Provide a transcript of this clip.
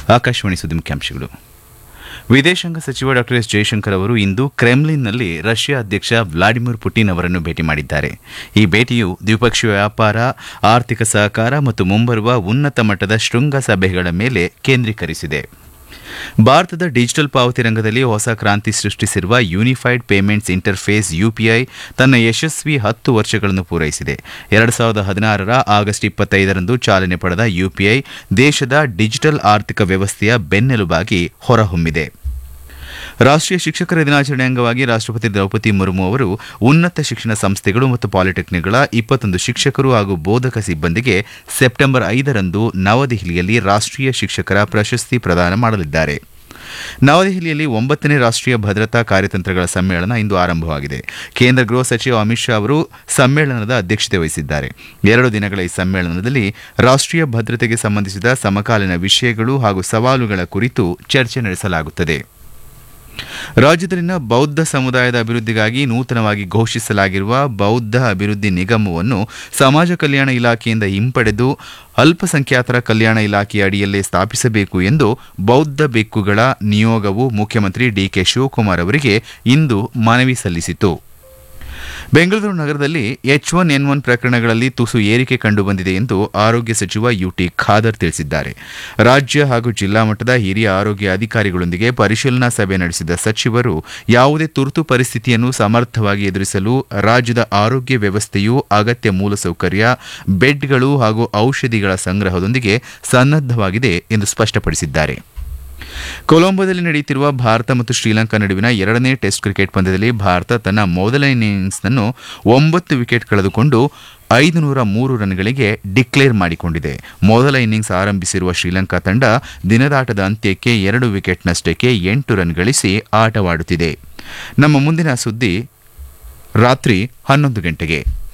ಆಕಾಶವಾಣಿ ಸುದ್ದಿ ಮುಖ್ಯಾಂಶಗಳು ವಿದೇಶಾಂಗ ಸಚಿವ ಡಾ ಎಸ್ ಜಯಶಂಕರ್ ಅವರು ಇಂದು ಕ್ರೆಮ್ಲಿನ್ನಲ್ಲಿ ರಷ್ಯಾ ಅಧ್ಯಕ್ಷ ವ್ಲಾಡಿಮಿರ್ ಪುಟಿನ್ ಅವರನ್ನು ಭೇಟಿ ಮಾಡಿದ್ದಾರೆ ಈ ಭೇಟಿಯು ದ್ವಿಪಕ್ಷೀಯ ವ್ಯಾಪಾರ ಆರ್ಥಿಕ ಸಹಕಾರ ಮತ್ತು ಮುಂಬರುವ ಉನ್ನತ ಮಟ್ಟದ ಶೃಂಗ ಸಭೆಗಳ ಮೇಲೆ ಕೇಂದ್ರೀಕರಿಸಿದೆ ಭಾರತದ ಡಿಜಿಟಲ್ ಪಾವತಿ ರಂಗದಲ್ಲಿ ಹೊಸ ಕ್ರಾಂತಿ ಸೃಷ್ಟಿಸಿರುವ ಯೂನಿಫೈಡ್ ಪೇಮೆಂಟ್ಸ್ ಇಂಟರ್ಫೇಸ್ ಯುಪಿಐ ತನ್ನ ಯಶಸ್ವಿ ಹತ್ತು ವರ್ಷಗಳನ್ನು ಪೂರೈಸಿದೆ ಎರಡು ಸಾವಿರದ ಹದಿನಾರರ ಆಗಸ್ಟ್ ಇಪ್ಪತ್ತೈದರಂದು ಚಾಲನೆ ಪಡೆದ ಯುಪಿಐ ದೇಶದ ಡಿಜಿಟಲ್ ಆರ್ಥಿಕ ವ್ಯವಸ್ಥೆಯ ಬೆನ್ನೆಲುಬಾಗಿ ಹೊರಹೊಮ್ಮಿದೆ ರಾಷ್ಟೀಯ ಶಿಕ್ಷಕರ ದಿನಾಚರಣೆ ಅಂಗವಾಗಿ ರಾಷ್ಟಪತಿ ದ್ರೌಪದಿ ಮುರ್ಮು ಅವರು ಉನ್ನತ ಶಿಕ್ಷಣ ಸಂಸ್ಥೆಗಳು ಮತ್ತು ಪಾಲಿಟೆಕ್ನಿಕ್ಗಳ ಇಪ್ಪತ್ತೊಂದು ಶಿಕ್ಷಕರು ಹಾಗೂ ಬೋಧಕ ಸಿಬ್ಬಂದಿಗೆ ಸೆಪ್ಟೆಂಬರ್ ಐದರಂದು ನವದೆಹಲಿಯಲ್ಲಿ ರಾಷ್ಟೀಯ ಶಿಕ್ಷಕರ ಪ್ರಶಸ್ತಿ ಪ್ರದಾನ ಮಾಡಲಿದ್ದಾರೆ ನವದೆಹಲಿಯಲ್ಲಿ ಒಂಬತ್ತನೇ ರಾಷ್ಟೀಯ ಭದ್ರತಾ ಕಾರ್ಯತಂತ್ರಗಳ ಸಮ್ಮೇಳನ ಇಂದು ಆರಂಭವಾಗಿದೆ ಕೇಂದ್ರ ಗೃಹ ಸಚಿವ ಅಮಿತ್ ಶಾ ಅವರು ಸಮ್ಮೇಳನದ ಅಧ್ಯಕ್ಷತೆ ವಹಿಸಿದ್ದಾರೆ ಎರಡು ದಿನಗಳ ಈ ಸಮ್ಮೇಳನದಲ್ಲಿ ರಾಷ್ಟೀಯ ಭದ್ರತೆಗೆ ಸಂಬಂಧಿಸಿದ ಸಮಕಾಲೀನ ವಿಷಯಗಳು ಹಾಗೂ ಸವಾಲುಗಳ ಕುರಿತು ಚರ್ಚೆ ನಡೆಸಲಾಗುತ್ತದೆ ರಾಜ್ಯದಲ್ಲಿನ ಬೌದ್ಧ ಸಮುದಾಯದ ಅಭಿವೃದ್ಧಿಗಾಗಿ ನೂತನವಾಗಿ ಘೋಷಿಸಲಾಗಿರುವ ಬೌದ್ಧ ಅಭಿವೃದ್ಧಿ ನಿಗಮವನ್ನು ಸಮಾಜ ಕಲ್ಯಾಣ ಇಲಾಖೆಯಿಂದ ಹಿಂಪಡೆದು ಅಲ್ಪಸಂಖ್ಯಾತರ ಕಲ್ಯಾಣ ಇಲಾಖೆಯ ಅಡಿಯಲ್ಲೇ ಸ್ಥಾಪಿಸಬೇಕು ಎಂದು ಬೌದ್ಧ ಬೆಕ್ಕುಗಳ ನಿಯೋಗವು ಮುಖ್ಯಮಂತ್ರಿ ಡಿಕೆ ಶಿವಕುಮಾರ್ ಅವರಿಗೆ ಇಂದು ಮನವಿ ಸಲ್ಲಿಸಿತು ಬೆಂಗಳೂರು ನಗರದಲ್ಲಿ ಎಚ್ ಒನ್ ಎನ್ ಒನ್ ಪ್ರಕರಣಗಳಲ್ಲಿ ತುಸು ಏರಿಕೆ ಕಂಡುಬಂದಿದೆ ಎಂದು ಆರೋಗ್ಯ ಸಚಿವ ಯುಟಿ ಖಾದರ್ ತಿಳಿಸಿದ್ದಾರೆ ರಾಜ್ಯ ಹಾಗೂ ಜಿಲ್ಲಾ ಮಟ್ಟದ ಹಿರಿಯ ಆರೋಗ್ಯ ಅಧಿಕಾರಿಗಳೊಂದಿಗೆ ಪರಿಶೀಲನಾ ಸಭೆ ನಡೆಸಿದ ಸಚಿವರು ಯಾವುದೇ ತುರ್ತು ಪರಿಸ್ಥಿತಿಯನ್ನು ಸಮರ್ಥವಾಗಿ ಎದುರಿಸಲು ರಾಜ್ಯದ ಆರೋಗ್ಯ ವ್ಯವಸ್ಥೆಯು ಅಗತ್ಯ ಮೂಲಸೌಕರ್ಯ ಬೆಡ್ಗಳು ಹಾಗೂ ಔಷಧಿಗಳ ಸಂಗ್ರಹದೊಂದಿಗೆ ಸನ್ನದ್ದವಾಗಿದೆ ಎಂದು ಸ್ಪಷ್ಟಪಡಿಸಿದ್ದಾರೆ ಕೊಲಂಬೋದಲ್ಲಿ ನಡೆಯುತ್ತಿರುವ ಭಾರತ ಮತ್ತು ಶ್ರೀಲಂಕಾ ನಡುವಿನ ಎರಡನೇ ಟೆಸ್ಟ್ ಕ್ರಿಕೆಟ್ ಪಂದ್ಯದಲ್ಲಿ ಭಾರತ ತನ್ನ ಮೊದಲ ಇನ್ನಿಂಗ್ಸ್ನನ್ನು ಒಂಬತ್ತು ವಿಕೆಟ್ ಕಳೆದುಕೊಂಡು ಐದು ನೂರ ಮೂರು ರನ್ಗಳಿಗೆ ಡಿಕ್ಲೇರ್ ಮಾಡಿಕೊಂಡಿದೆ ಮೊದಲ ಇನ್ನಿಂಗ್ಸ್ ಆರಂಭಿಸಿರುವ ಶ್ರೀಲಂಕಾ ತಂಡ ದಿನದಾಟದ ಅಂತ್ಯಕ್ಕೆ ಎರಡು ವಿಕೆಟ್ ನಷ್ಟಕ್ಕೆ ಎಂಟು ರನ್ ಗಳಿಸಿ ಆಟವಾಡುತ್ತಿದೆ ನಮ್ಮ ಮುಂದಿನ ಸುದ್ದಿ ರಾತ್ರಿ ಹನ್ನೊಂದು ಗಂಟೆಗೆ